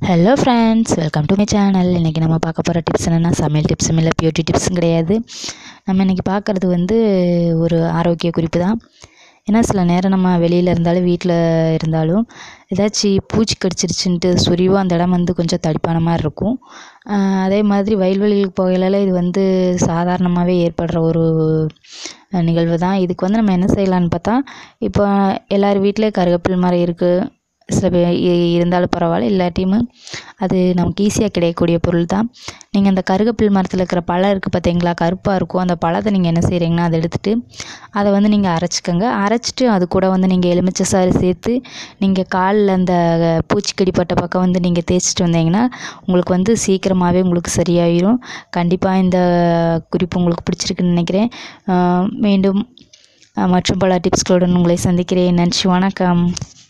hello friends welcome to my channel இன்றைக்கி நம்ம பார்க்க போகிற டிப்ஸ் என்னென்னா சமையல் டிப்ஸும் இல்லை பியூட்டி டிப்ஸும் கிடையாது நம்ம இன்றைக்கி பார்க்குறது வந்து ஒரு ஆரோக்கிய குறிப்பு தான் ஏன்னா சில நேரம் நம்ம வெளியில் இருந்தாலும் வீட்டில் இருந்தாலும் ஏதாச்சும் பூச்சி கடிச்சிருச்சுன்ட்டு சொரிவோ அந்த இடம் வந்து கொஞ்சம் தடிப்பான மாதிரி இருக்கும் ஆஹ் அதே மாதிரி வயல்வெளிகளுக்கு போகையில இது வந்து சாதாரணமாகவே ஏற்படுற ஒரு நிகழ்வு தான் இதுக்கு வந்து நம்ம என்ன செய்யலான்னு பார்த்தா இப்போ எல்லார் வீட்லேயும் கருவேப்பிலை மரம் இருக்குது சில பேர் இ- இருந்தாலும் பரவாயில்ல இல்லாட்டியும் அது நமக்கு ஈஸியாக கிடைக்கக்கூடிய பொருள் தான் நீங்கள் அந்த கருகப்பில் மரத்தில் இருக்கிற பழம் இருக்குது பார்த்தீங்களா கருப்பாக இருக்கும் அந்த பழத்தை நீங்கள் என்ன செய்கிறீங்கன்னா அதை எடுத்துட்டு அதை வந்து நீங்கள் அரைச்சிக்கோங்க அரைச்சிட்டு அது கூட வந்து நீங்கள் எலுமிச்சை சாறு சேர்த்து நீங்கள் காலில் அந்த பூச்சிக்கடி பட்ட பக்கம் வந்து நீங்கள் தேய்ச்சிட்டு வந்தீங்கன்னா உங்களுக்கு வந்து சீக்கிரமாகவே உங்களுக்கு சரியாயிரும் கண்டிப்பாக இந்த குறிப்பு உங்களுக்கு பிடிச்சிருக்குன்னு நினைக்கிறேன் ஆஹ் மீண்டும் ஆஹ் மற்றும் பல டிப்ஸ்களுடன் உங்களை சந்திக்கிறேன் நன்றி வணக்கம்